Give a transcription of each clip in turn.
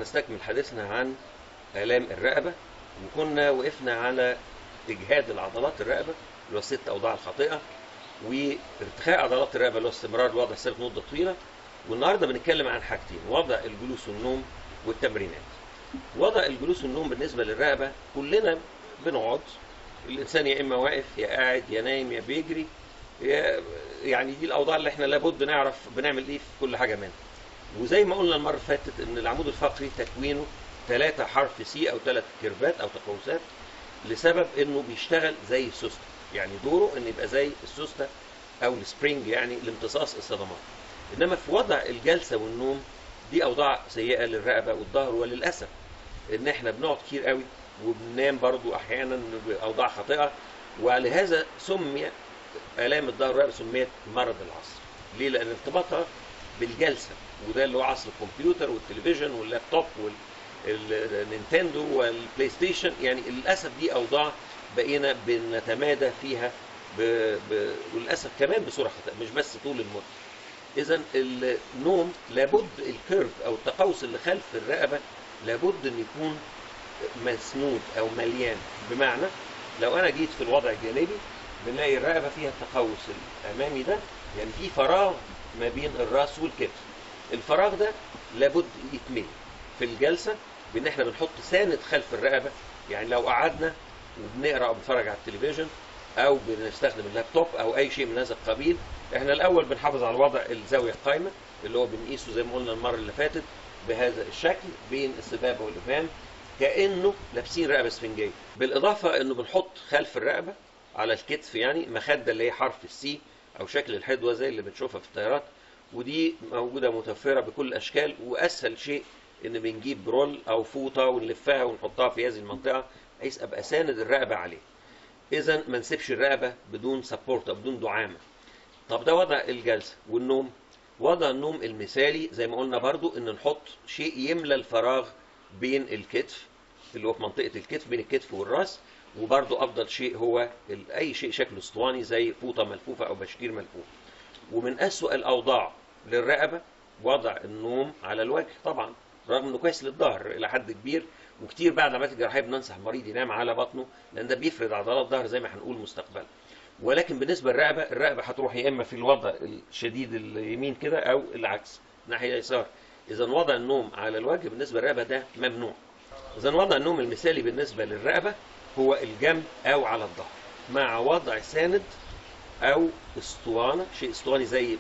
هنستكمل حديثنا عن آلام الرقبة وكنا وقفنا على إجهاد العضلات الرقبة اللي هو الست أوضاع الخاطئة وارتخاء عضلات الرقبة اللي هو استمرار الوضع الثابت مدة طويلة والنهارده بنتكلم عن حاجتين وضع الجلوس والنوم والتمرينات وضع الجلوس والنوم بالنسبة للرقبة كلنا بنقعد الإنسان يا إما واقف يا قاعد يا نايم يا بيجري يا يعني دي الأوضاع اللي إحنا لابد نعرف بنعمل إيه في كل حاجة منها وزي ما قلنا المرة اللي فاتت إن العمود الفقري تكوينه ثلاثة حرف سي أو ثلاث كيرفات أو تقوسات لسبب إنه بيشتغل زي السوستة يعني دوره إن يبقى زي السوستة أو السبرينج يعني لامتصاص الصدمات إنما في وضع الجلسة والنوم دي أوضاع سيئة للرقبة والظهر وللأسف إن إحنا بنقعد كتير قوي وبننام برضو أحيانا بأوضاع خاطئة ولهذا سمي آلام الظهر والرقبة سميت مرض العصر ليه؟ لأن ارتباطها بالجلسة وده اللي هو عصر الكمبيوتر والتلفزيون واللابتوب والنينتندو والبلاي ستيشن يعني للأسف دي أوضاع بقينا بنتمادى فيها ب... ب... وللأسف كمان بصورة خاطئة مش بس طول المدة اذا النوم لابد الكيرف او التقوس اللي خلف الرقبه لابد ان يكون مسنود او مليان بمعنى لو انا جيت في الوضع الجانبي بنلاقي الرقبه فيها التقوس الامامي ده يعني في فراغ ما بين الراس والكتف الفراغ ده لابد يتملي في الجلسه بان احنا بنحط ساند خلف الرقبه يعني لو قعدنا وبنقرا او بنتفرج على التلفزيون او بنستخدم اللابتوب او اي شيء من هذا القبيل احنا الاول بنحافظ على وضع الزاويه القايمه اللي هو بنقيسه زي ما قلنا المره اللي فاتت بهذا الشكل بين السبابه والابهام كانه لابسين رقبه اسفنجيه بالاضافه انه بنحط خلف الرقبه على الكتف يعني مخده اللي هي حرف السي او شكل الحدوه زي اللي بنشوفها في الطيارات ودي موجوده متوفره بكل الاشكال واسهل شيء ان بنجيب برول او فوطه ونلفها ونحطها في هذه المنطقه بحيث ابقى ساند الرقبه عليه اذا ما نسيبش الرقبه بدون سبورت او بدون دعامه طب ده وضع الجلسه والنوم وضع النوم المثالي زي ما قلنا برضو ان نحط شيء يملى الفراغ بين الكتف اللي هو في منطقه الكتف بين الكتف والراس وبرضو افضل شيء هو اي شيء شكله اسطواني زي فوطه ملفوفه او بشكير ملفوف ومن اسوأ الاوضاع للرقبه وضع النوم على الوجه طبعا رغم انه كويس للظهر الى حد كبير وكتير بعد عمليات الجراحيه بننصح المريض ينام على بطنه لان ده بيفرد عضلات الظهر زي ما هنقول مستقبلا ولكن بالنسبه للرقبه الرقبه هتروح يا اما في الوضع الشديد اليمين كده او العكس ناحيه اليسار اذا وضع النوم على الوجه بالنسبه للرقبه ده ممنوع اذا وضع النوم المثالي بالنسبه للرقبه هو الجنب او على الظهر مع وضع ساند او اسطوانه شيء اسطواني زي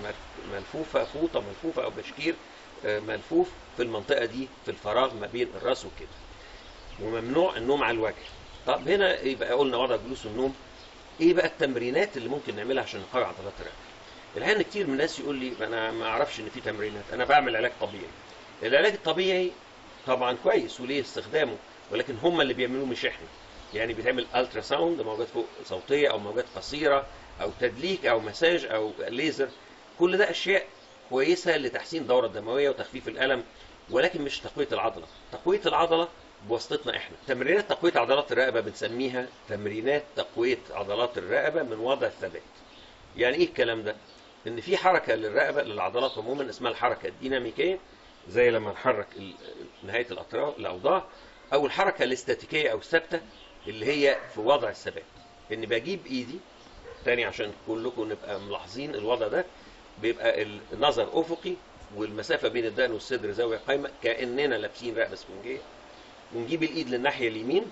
ملفوفه فوطه ملفوفه او بشكير ملفوف في المنطقه دي في الفراغ ما بين الراس والكتف وممنوع النوم على الوجه طب هنا يبقى قلنا وضع جلوس النوم ايه بقى التمرينات اللي ممكن نعملها عشان نقوي عضلات الرقبه الحقيقه ان كتير من الناس يقول لي انا ما اعرفش ان في تمرينات انا بعمل علاج طبيعي العلاج الطبيعي طبعا كويس وليه استخدامه ولكن هم اللي بيعملوه مش احنا يعني بيتعمل الترا ساوند موجات فوق صوتيه او موجات قصيره او تدليك او مساج او ليزر كل ده اشياء كويسه لتحسين الدوره الدمويه وتخفيف الالم ولكن مش تقويه العضله تقويه العضله بواسطتنا احنا تمرينات تقويه عضلات الرقبه بنسميها تمرينات تقويه عضلات الرقبه من وضع الثبات يعني ايه الكلام ده ان في حركه للرقبه للعضلات عموما اسمها الحركه الديناميكيه زي لما نحرك نهايه الاطراف الاوضاع او الحركه الاستاتيكيه او الثابته اللي هي في وضع الثبات ان بجيب ايدي تاني عشان كلكم نبقى ملاحظين الوضع ده بيبقى النظر افقي والمسافه بين الدقن والصدر زاويه قايمه كاننا لابسين رقبه اسفنجيه ونجيب الايد للناحيه اليمين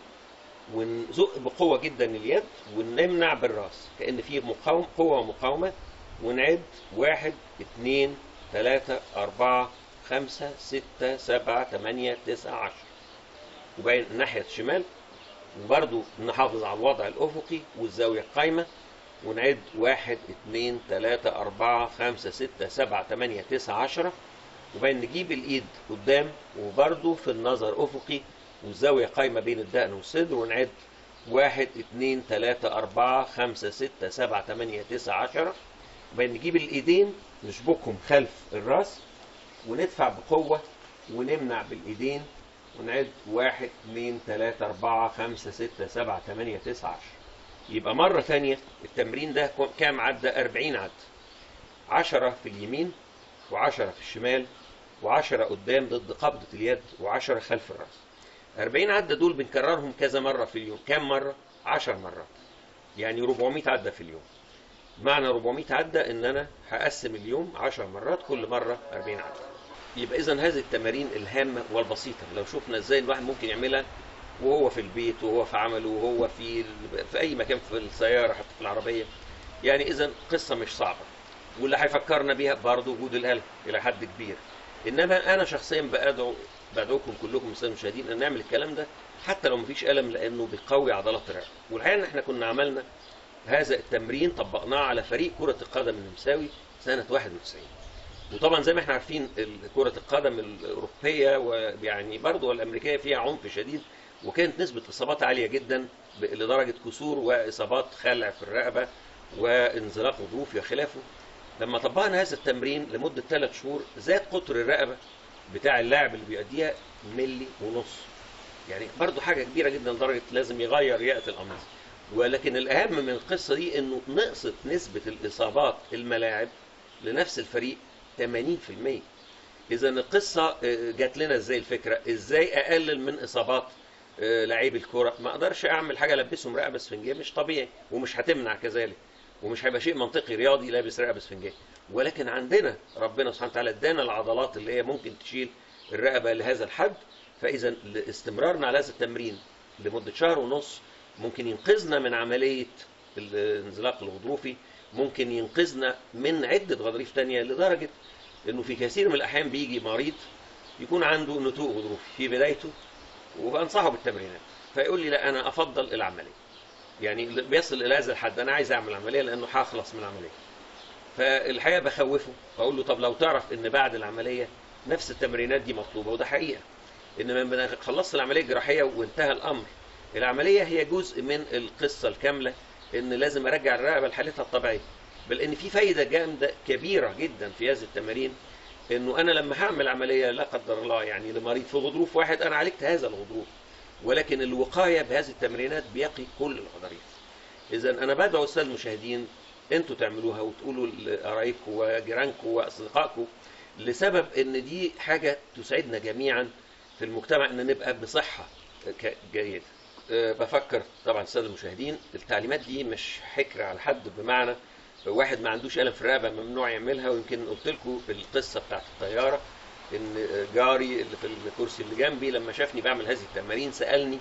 ونزق بقوه جدا اليد ونمنع بالراس كان في مقاوم قوه ومقاومه ونعد واحد اثنين ثلاثة أربعة خمسة ستة سبعة ثمانية تسعة عشر وبين الناحية الشمال وبرضو نحافظ على الوضع الأفقي والزاوية القايمة ونعد واحد اثنين ثلاثة أربعة خمسة ستة سبعة ثمانية تسعة عشرة وبين نجيب الإيد قدام وبرضو في النظر أفقي والزاوية قايمة بين الدقن والصدر ونعد واحد اثنين ثلاثة أربعة خمسة ستة سبعة ثمانية تسعة عشرة وبين نجيب الإيدين نشبكهم خلف الراس وندفع بقوة ونمنع بالإيدين ونعد واحد اثنين ثلاثة أربعة خمسة ستة سبعة ثمانية تسعة عشرة يبقى مرة ثانية التمرين ده كام عدة 40 عدة 10 في اليمين و10 في الشمال و10 قدام ضد قبضة اليد و10 خلف الرأس 40 عدة دول بنكررهم كذا مرة في اليوم كام مرة؟ 10 مرات يعني 400 عدة في اليوم معنى 400 عدة ان انا هقسم اليوم 10 مرات كل مرة 40 عدة يبقى اذا هذه التمارين الهامة والبسيطة لو شفنا ازاي الواحد ممكن يعملها وهو في البيت وهو في عمله وهو في في اي مكان في السيارة حتى في العربية يعني اذا قصة مش صعبة واللي هيفكرنا بيها برضه وجود القلب الى حد كبير انما انا شخصيا بدعو بدعوكم كلكم الساده المشاهدين ان نعمل الكلام ده حتى لو مفيش الم لانه بيقوي عضلات الرقبه والحقيقه ان احنا كنا عملنا هذا التمرين طبقناه على فريق كره القدم النمساوي سنه 91 وطبعا زي ما احنا عارفين كره القدم الاوروبيه ويعني برضه الامريكيه فيها عنف شديد وكانت نسبه اصابات عاليه جدا لدرجه كسور واصابات خلع في الرقبه وانزلاق غضروفي وخلافه لما طبقنا هذا التمرين لمده ثلاث شهور زاد قطر الرقبه بتاع اللاعب اللي بيأديها ملي ونص يعني برضه حاجه كبيره جدا لدرجه لازم يغير يأة القميص ولكن الاهم من القصه دي انه نقصت نسبه الاصابات الملاعب لنفس الفريق 80% اذا القصه جات لنا ازاي الفكره ازاي اقلل من اصابات لعيب الكوره ما اقدرش اعمل حاجه البسهم رقبه اسفنجيه مش طبيعي ومش هتمنع كذلك ومش هيبقى شيء منطقي رياضي لابس رقبه اسفنجيه ولكن عندنا ربنا سبحانه وتعالى ادانا العضلات اللي هي ممكن تشيل الرقبه لهذا الحد فاذا استمرارنا على هذا التمرين لمده شهر ونص ممكن ينقذنا من عمليه الانزلاق الغضروفي ممكن ينقذنا من عده غضاريف تانية لدرجه انه في كثير من الاحيان بيجي مريض يكون عنده نتوء غضروفي في بدايته وبنصحه بالتمرينات فيقول لي لا انا افضل العمليه يعني بيصل الى هذا الحد انا عايز اعمل عمليه لانه هخلص من العمليه فالحقيقه بخوفه بقول له طب لو تعرف ان بعد العمليه نفس التمرينات دي مطلوبه وده حقيقه ان لما خلصت العمليه الجراحيه وانتهى الامر العمليه هي جزء من القصه الكامله ان لازم ارجع الرقبه لحالتها الطبيعيه بل ان في فايده جامده كبيره جدا في هذه التمارين انه انا لما هعمل عمليه لا قدر الله يعني لمريض في غضروف واحد انا عالجت هذا الغضروف ولكن الوقايه بهذه التمرينات بيقي كل الغضاريف اذا انا بدعو الساده المشاهدين انتوا تعملوها وتقولوا لقرايبكم وجيرانكم واصدقائكم لسبب ان دي حاجه تسعدنا جميعا في المجتمع ان نبقى بصحه جيده بفكر طبعا الساده المشاهدين التعليمات دي مش حكر على حد بمعنى واحد ما عندوش الم في الرقبه ممنوع يعملها ويمكن قلت لكم القصه بتاعت الطياره ان جاري اللي في الكرسي اللي جنبي لما شافني بعمل هذه التمارين سالني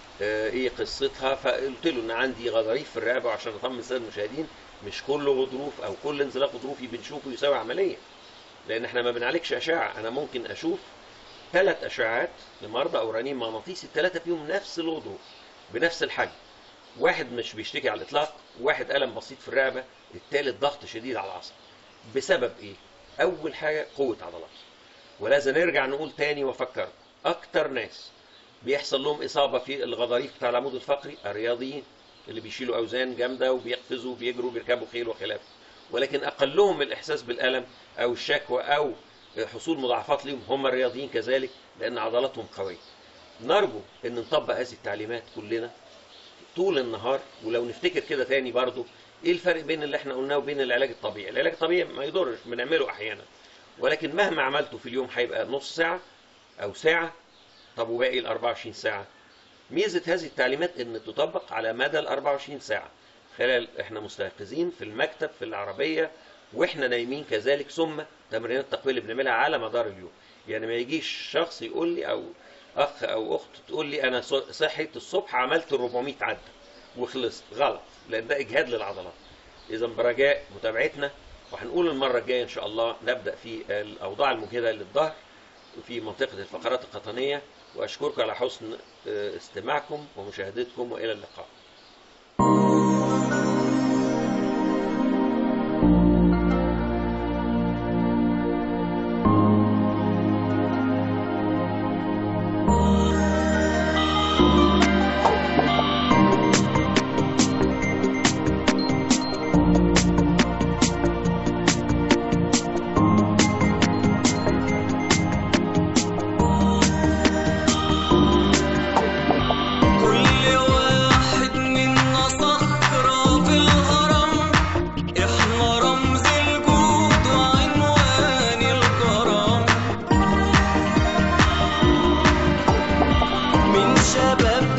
ايه قصتها فقلت له ان عندي غضاريف في الرقبه وعشان اطمن الساده المشاهدين مش كل غضروف او كل انزلاق غضروفي بنشوفه يساوي عمليه لان احنا ما بنعالجش اشعه انا ممكن اشوف ثلاث اشعاعات لمرضى اورانيين مغناطيسي الثلاثه فيهم نفس الغضروف بنفس الحجم واحد مش بيشتكي على الاطلاق واحد الم بسيط في الرقبه الثالث ضغط شديد على العصب بسبب ايه اول حاجه قوه عضلات ولازم نرجع نقول تاني وافكر اكتر ناس بيحصل لهم اصابه في الغضاريف بتاع العمود الفقري الرياضيين اللي بيشيلوا اوزان جامده وبيقفزوا وبيجروا وبيركبوا خيل وخلافه ولكن اقلهم الاحساس بالالم او الشكوى او حصول مضاعفات ليهم هم الرياضيين كذلك لان عضلاتهم قويه نرجو ان نطبق هذه التعليمات كلنا طول النهار ولو نفتكر كده تاني برضو ايه الفرق بين اللي احنا قلناه وبين العلاج الطبيعي العلاج الطبيعي ما يضرش بنعمله احيانا ولكن مهما عملته في اليوم هيبقى نص ساعه او ساعه طب وباقي ال 24 ساعه ميزه هذه التعليمات ان تطبق على مدى ال 24 ساعه خلال احنا مستيقظين في المكتب في العربيه واحنا نايمين كذلك ثم تمرينات التقويه اللي بنعملها على مدار اليوم يعني ما يجيش شخص يقول لي او اخ او اخت تقول لي انا صحيت الصبح عملت 400 عده وخلصت غلط لان ده اجهاد للعضلات اذا برجاء متابعتنا وهنقول المره الجايه ان شاء الله نبدا في الاوضاع المجهده للظهر في منطقه الفقرات القطنيه واشكركم على حسن استماعكم ومشاهدتكم والى اللقاء الشباب